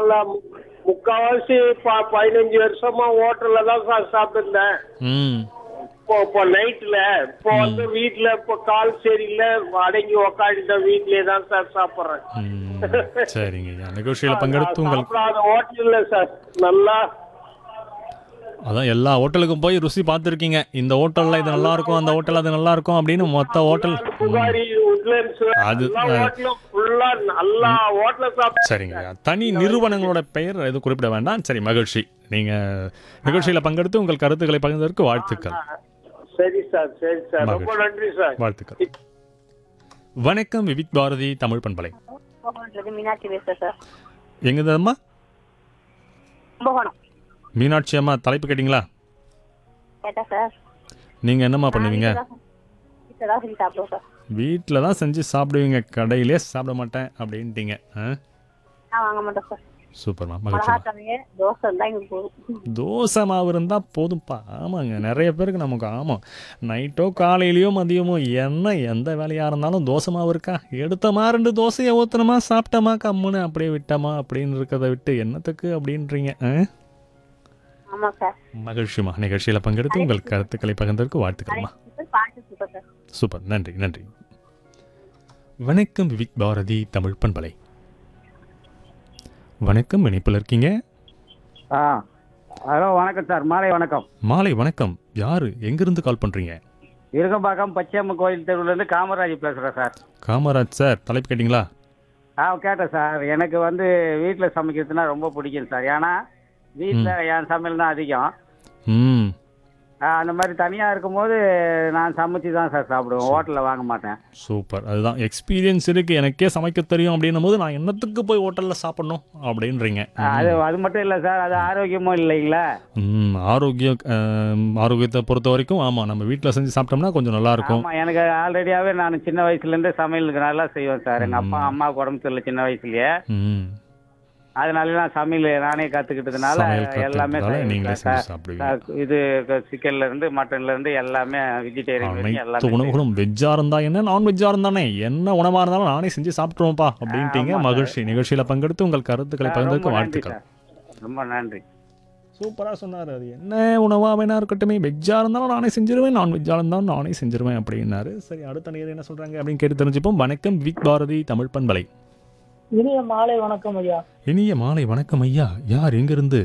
நாலு முக்கால்வாசி ப- பதினஞ்சு வருஷமா ஹோட்டல்ல தான் சார் சாப்பிட்டுருந்தேன் ம் இப்போ இப்போ நைட்ல இப்போ வந்து வீட்ல இப்போ கால் சரியில்லை அடங்கி உக்காந்துட்டேன் வீட்லயே தான் சார் சாப்பிடுறேன் ம், சரிங்க ஐயா நிகழ்ச்சியில் பங்கெடுத்து உங்கள் சாப்பிடாத ஹோட்டல்ல சார் நல்லா அதான் எல்லா ஹோட்டலுக்கும் போய் ருசி பார்த்துருக்கீங்க இந்த ஹோட்டலில் இது நல்லா இருக்கும் அந்த ஹோட்டல் அது நல்லா இருக்கும் அப்படின்னு மொத்த ஹோட்டல் புகாரி உட்லண்ட்ஸ் அது- எல்லா ஹோட்டலும் ஃபுல்லா நல்லா ஹோட்டல சாப்பிட்டு சரிங்க ஐயா தனி நிறுவனங்களோட பெயர் எதுவும் குறிப்பிட வேண்டாம் சரி மகிழ்ச்சி நீங்கள் நிகழ்ச்சியில் பங்கெடுத்து உங்கள் கருத்துக்களை பகிர்ந்ததற்கு வாழ்த்துக்கள் சரி சார் சரி சார் ரொம்ப மகிழ்ச்சி. நன்றி சார் வாழ்த்துக்கள் வணக்கம் விவிக் பாரதி தமிழ் பண்பலை கும்பகோணத்துலேருந்து மீனாட்சி பேசுகிறேன் சார் எங்கதம்மா கும்பகோணம் மீனாட்சி அம்மா தலைப்பு கேட்டிங்களா கேட்டா சார் நீங்கள் என்னம்மா பண்ணுவீங்க வீட்டில் தான் செஞ்சு சாப்பிடுவோம் சார் வீட்டில் தான் செஞ்சு சாப்பிடுவீங்க கடையிலே சாப்பிட மாட்டேன் அப்படின்ட்டீங்க ஆ நான் வாங்க மாட்டோம் சார் சூப்பர்மா மிளகா மகிழ்ச்சிமா தவிர தோசை இருந்தால் எங்களுக்கு போதும் தோசை மாவு இருந்தால் போதும்ப்பா ஆமாங்க நிறைய பேருக்கு நமக்கு ஆமாம் நைட்டோ காலையிலையோ மதியமோ என்ன எந்த வேலையாக இருந்தாலும் தோசை மாவு இருக்கா எடுத்தமா ரெண்டு தோசையை ஊற்றுனமா சாப்பிட்டமா கம்முன்னு அப்படியே விட்டமா அப்படின்னு இருக்கிறத விட்டு என்னத்துக்கு அப்படின்றீங்க ஆ? ஆமாம் சார் மகிழ்ச்சிமா நிகழ்ச்சியில் பங்கெடுத்து உங்கள் கருத்துக்களை பகிர்ந்ததற்கு வாழ்த்துக்கள்மா சூப்பர் பாட்டு சூப்பர் சார் சூப்பர் நன்றி நன்றி வணக்கம் விவிக் பாரதி தமிழ் பண்பலை வணக்கம் இணைப்பில் இருக்கீங்க ஆ ஹலோ வணக்கம் சார் மாலை வணக்கம் மாலை வணக்கம் யாரு எங்கிருந்து கால் பண்றீங்க இருகம்பாக்கம் பச்சையம்மன் கோயில் தெருவுலேருந்து காமராஜ் பேசுகிறேன் சார் காமராஜ் சார் தலைப்பு கேட்டிங்களா ஆ கேட்டேன் சார் எனக்கு வந்து வீட்டில் சமைக்கிறதுனா ரொம்ப பிடிக்கும் சார் ஏன்னா வீட்டில் என் சமையல் தான் அதிகம் ம் ஆ, அந்த மாதிரி தனியாக இருக்கும்போது நான் சமைச்சு தான் சார் சாப்பிடுவேன் ஹோட்டலில் வாங்க மாட்டேன் சூப்பர் அதுதான் எக்ஸ்பீரியன்ஸ் இருக்கு எனக்கே சமைக்க தெரியும் அப்படின்னும் போது நான் என்னத்துக்கு போய் ஹோட்டலில் சாப்பிடணும் அப்படின்றீங்க ஆ, அது அது மட்டும் இல்லை சார் அது ஆரோக்கியமும் இல்லைங்களா ம் ஆரோக்கியம் ஆம், ஆரோக்கியத்தை பொறுத்த வரைக்கும் ஆமாம் நம்ம வீட்டில் செஞ்சு சாப்பிட்டோம்னா கொஞ்சம் நல்லா இருக்கும் ஆமாம் எனக்கு ஆல்ரெடியாகவே நான் சின்ன வயசுலேருந்தே சமையலுக்கு நல்லா செய்வேன் சார் எங்கள் அப்பா அம்மாவுக்கு உடம்பு சரியில்லை சின்ன வயசுலயே ம் அதனால நான் சமையல் நானே கற்றுக்கிட்டதுனால சமையல் எல்லாமே கற்றுக்கிட்டதால செய்வேன் நீங்களே சார். செஞ்சு சாப்பிடுவீங்க சார், இது சிக்கன்ல இருந்து மட்டன்ல இருந்து எல்லாமே வெஜிடேரியன் வரைக்கும் அனைத்து எல்லாமே உணவுகளும் வெஜ்ஜா இருந்தா என்ன நான் வெஜ்ஜா இருந்தானே என்ன உணவா இருந்தாலும் நானே செஞ்சு சாப்பிட்டுருவோம்ப்பா அப்படின்ட்டீங்க ஆமா சார். மகிழ்ச்சி நிகழ்ச்சியில பங்கெடுத்து உங்கள் கருத்துக்களை ரொம்ப பகிர்ந்ததுக்கு நன்றி வாழ்த்துக்கள் சார் ரொம்ப நன்றி சூப்பரா சொன்னாரு அது என்ன உணவா வேணா இருக்கட்டுமே வெஜ்ஜா இருந்தாலும் நானே செஞ்சிருவேன் நான் வெஜ்ஜா இருந்தாலும் நானே செஞ்சிருவேன் அப்படின்னாரு சரி அடுத்த நேரம் என்ன சொல்றாங்க அப்படின்னு கேட்டு தெரிஞ்சுப்போம் வணக்கம் விக் பாரதி தமிழ் பண்பலை இனிய மாலை வணக்கம் ஐயா இனிய மாலை வணக்கம் ஐயா யார் எங்கிருந்து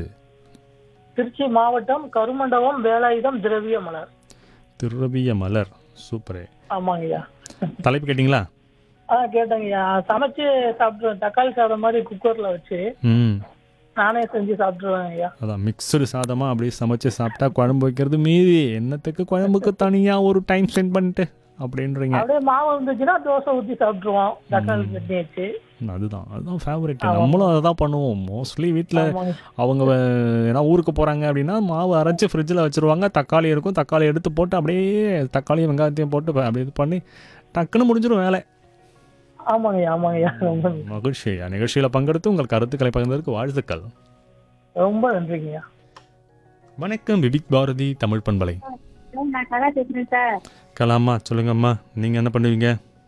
திருச்சி மாவட்டம் கருமண்டபம் வேலாயுதம் திரவிய மலர் திருரபிய மலர் சூப்பரே ஆமாங்க ஐயா தலைப்பு கேட்டிங்களா ஆ கேட்டேங்க ஐயா சமைச்சு சாப்பிடுவேன் தக்காளி சாதம் மாதிரி குக்கர்ல வச்சு ம் நானே செஞ்சு சாப்பிட்டுருவேன் ஐயா அதான் மிக்சடு சாதமாக அப்படியே சமைச்சு சாப்பிட்டா குழம்பு வைக்கிறது மீதி என்னத்துக்கு குழம்புக்கு தனியாக ஒரு டைம் ஸ்பெண்ட் பண்ணிட்டு அப்படின்றீங்க அப்படியே மாவு இருந்துச்சுன்னா தோசை ஊத்தி சாப்பிட்டுருவோம் தக்காளி சட்னி வச்சு அதுதான் அதுதான் ஃபேவரட் நம்மளும் அதை தான் பண்ணுவோம் மோஸ்ட்லி வீட்டில் ஆமாங்க. அவங்க வே- ஏன்னா ஊருக்கு போகிறாங்க அப்படின்னா மாவு அரைச்சி ஃப்ரிட்ஜில் வச்சுருவாங்க தக்காளி இருக்கும் தக்காளி எடுத்து போட்டு அப்படியே தக்காளியும் வெங்காயத்தையும் போட்டு ப- அப்படியே இது பண்ணி டக்குன்னு முடிஞ்சிடும் வேலை ஆமாங்க ஐயா ஆமாங்க ஐயா ரொம்ப மகிழ்ச்சி ஐயா நிகழ்ச்சியில் பங்கெடுத்து உங்கள் கருத்துக்களை பகிர்ந்ததற்கு வாழ்த்துக்கள் ரொம்ப நன்றிங்க ஐயா வணக்கம் விபிக் பாரதி தமிழ் பண்பலை நான் கலா பேசுகிறேன் சார் கலாமா சொல்லுங்கம்மா நீங்கள் என்ன பண்ணுவீங்க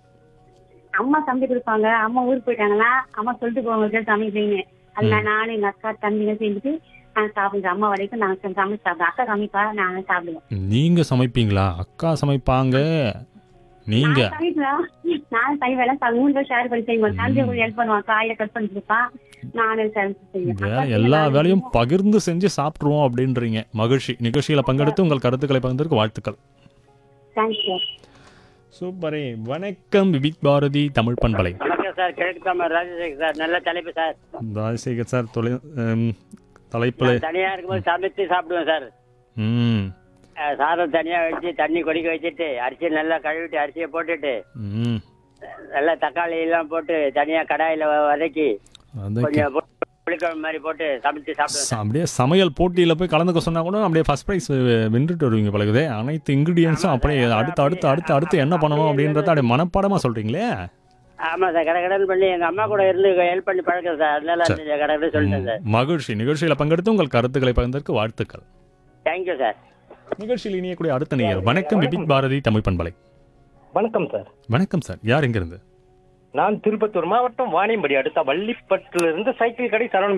அம்மா சமைச்சு கொடுப்பாங்க அம்மா ஊருக்கு போயிட்டாங்கன்னா அம்மா சொல்லிட்டு போவாங்க சமைப்பீங்க அது நான் நானும் எங்க அக்கா தம்பிங்க சேர்ந்துட்டு நாங்கள் சாப்பிடுவோம் அம்மா வரைக்கும் நாங்கள் சமைச்சு சாப்பிடுவோம் அக்கா சமைப்பா நாங்கள் சாப்பிடுவோம் நீங்கள் சமைப்பீங்களா அக்கா சமைப்பாங்க நீங்கள் நான் சமைப்பேன். நானும் சமைப்பேன் ச- மூணு பேர் ஷேர் பண்ணி செய்வோம் தம்பி கொஞ்சம் ஹெல்ப் பண்ணுவான் காயை கட் பண்ணி கொடுப்பான் நானும் சமைச்சு செய்வேன் வேலை அக்கா எல்லா நானும் வேலையும் பகிர்ந்து செஞ்சு சாப்பிட்ருவோம் அப்படின்றீங்க மகிழ்ச்சி நிகழ்ச்சியில் பங்கெடுத்து உங்கள் கருத்துக்களை பகிர்ந்ததற்கு வாழ்த்துக்கள் தேங்க்ஸ் சார் சூப்பரே வணக்கம் விபிக் பாரதி தமிழ் பண்பலை வணக்கம் சார் கிழக்கு தமிழ் ராஜசேகர் சார் நல்ல தலைப்பு சார் ராஜசேகர் சார் தொலை ம், தலைப்புல தனியா இருக்கும்போது சமைச்சு சாப்பிடுவேன் சார் ம் அஹ், சாதம் தனியா வச்சு தண்ணி கொதிக்க வச்சுட்டு அரிசியை நல்லா கழுவிட்டு அரிசியை போட்டுட்டு ம் நல்லா தக்காளி எல்லாம் போட்டு தனியா கடாயில வ- வதக்கி அதுக்கு கொஞ்சம் பு- புளிக்குழம்பு மாதிரி போட்டு சமைச்சு சாப்பிடுவேன் ச- அப்படியே சமையல் போட்டியில் போய் கலந்துக்க சொன்னா கூட அப்படியே ஃபர்ஸ்ட் ப்ரைஸ் வென்றுட்டு வருவீங்க பழகுதே அனைத்து இன்க்ரீடியன்ஸும் அப்படியே அடுத்து அடுத்து அடுத்து அடுத்து என்ன பண்ணணும் அப்படின்றத அப்படியே மனப்பாடமாக சொல்கிறீங்களே ஆமா சார் கடை கடன் பண்ணி எங்க அம்மா கூட இருந்து ஹெல்ப் பண்ணி பழக்கம் சார் அதனால அந்த கடை கடன் சொல்லிட்டேன் சார் மகிழ்ச்சி நிகழ்ச்சியில் பங்கெடுத்து உங்கள் கருத்துக்களை பகிர்ந்ததற்கு வாழ்த்துக்கள் தேங்க்யூ சார் நிகழ்ச்சியில் இணையக்கூடிய அடுத்த நேயர் வணக்கம் விபிக் பாரதி தமிழ் பண்பலை வணக்கம் சார் வணக்கம் சார் யார் எங்கிருந்து நான் திருப்பத்தூர் மாவட்டம் வாணியம்படி அடுத்த வள்ளிப்பட்டிலிருந்து சைக்கிள் கடை சரவணன்